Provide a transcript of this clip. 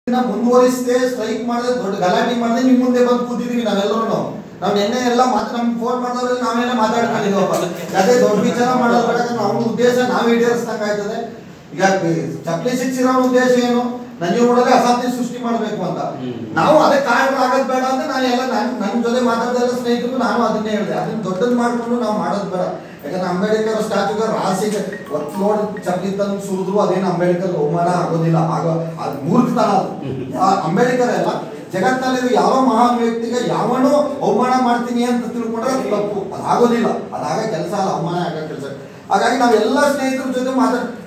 ದಿನ ಮುಂದುವರಿಸದೆ ಸ್ಟ್ರೈಕ್ ಮಾಡದೆ ದೊಡ್ಡ ಗಲಾಟೆ ಮಾಡದೆ ನಿಮ್ ಮುಂದೆ ಬಂದು ಕೂತಿದೀವಿ ನಾವೆಲ್ಲರೂ ನಾವ್ ನಿನ್ನೆ ಎಲ್ಲ ಮಾತು ನಮ್ಗೆ ಫೋನ್ ಮಾಡಿದವ್ರಲ್ಲಿ ನಾವೆಲ್ಲ ಮಾತಾಡ್ಕೊಂಡಿದ್ವಪ್ಪ ಅದೇ ದೊಡ್ಡ ವಿಚಾರ ಮಾಡೋದ್ ಬೇಡ ನಮ್ಮ ಉದ್ದೇಶ ನಾವ್ ಈಡೇರಿಸ್ದಂಗ ಆಯ್ತದೆ ಈಗ ಚಪ್ಪಲಿ ಸಿಕ್ಸಿರೋ ಉದ್ದೇಶ ಏನು ನನಗೆ ಒಳಗೆ ಅಸಾಧ್ಯ ಸೃಷ್ಟಿ ಮಾಡ್ಬೇಕು ಅಂತ ಹ್ಮ್. ನಾವು ಅದೇ ಕಾರಣ ಆಗೋದ್ ಬೇಡ ಅಂತ ನಾನು ಎಲ್ಲ ನನ್ ನನ್ನ ಜೊತೆ ಮಾತಾಡ್ದೆಲ್ಲ ಸ್ನೇಹಿತರು ನಾನು ಅದನ್ನೇ ಹೇಳಿದೆ ಅದನ್ನ ದೊಡ್ಡದ್ ಮಾಡ್ಕೊಂಡು ನಾವು ಮಾಡೋದ್ ಬೇಡ ಯಾಕಂದ್ರೆ ಅಂಬೇಡ್ಕರ್ ಸ್ಟ್ಯಾಚುಗೆ ರಾಸಿಗೆ ಒತ್ತು ನೋಡಿ ಚಪ್ಪಲಿ ತಂದು ಸುರಿದ್ರು ಅದೇನು ಅಂಬೇಡ್ಕರ್ ಅವಮಾನ ಆಗೋದಿಲ್ಲ ಆಗೋ ಅದು ಮೂರ್ಖತನ ಅದು ಯಾ- ಅಂಬೇಡ್ಕರ್ ಎಲ್ಲ ಜಗತ್ತಿನಲ್ಲಿ ಯಾವ ಮಹಾನ್ ವ್ಯಕ್ತಿಗೆ ಯಾವನೂ ಅವಮಾನ ಮಾಡ್ತೀನಿ ಅಂತ ತಿಳ್ಕೊಂಡ್ರೆ ಅದು ತಪ್ಪು ಅದಾಗೋದಿಲ್ಲ ಅದಾಗ ಕೆಲಸ ಅಲ್ಲ ಅವಮಾನ ಆಗೋ ಕೆಲಸ ಹಾಗಾಗಿ ನಾವೆಲ್ಲ ಸ್ನೇಹಿತರ ಜೊತೆ ಮಾತಾಡ್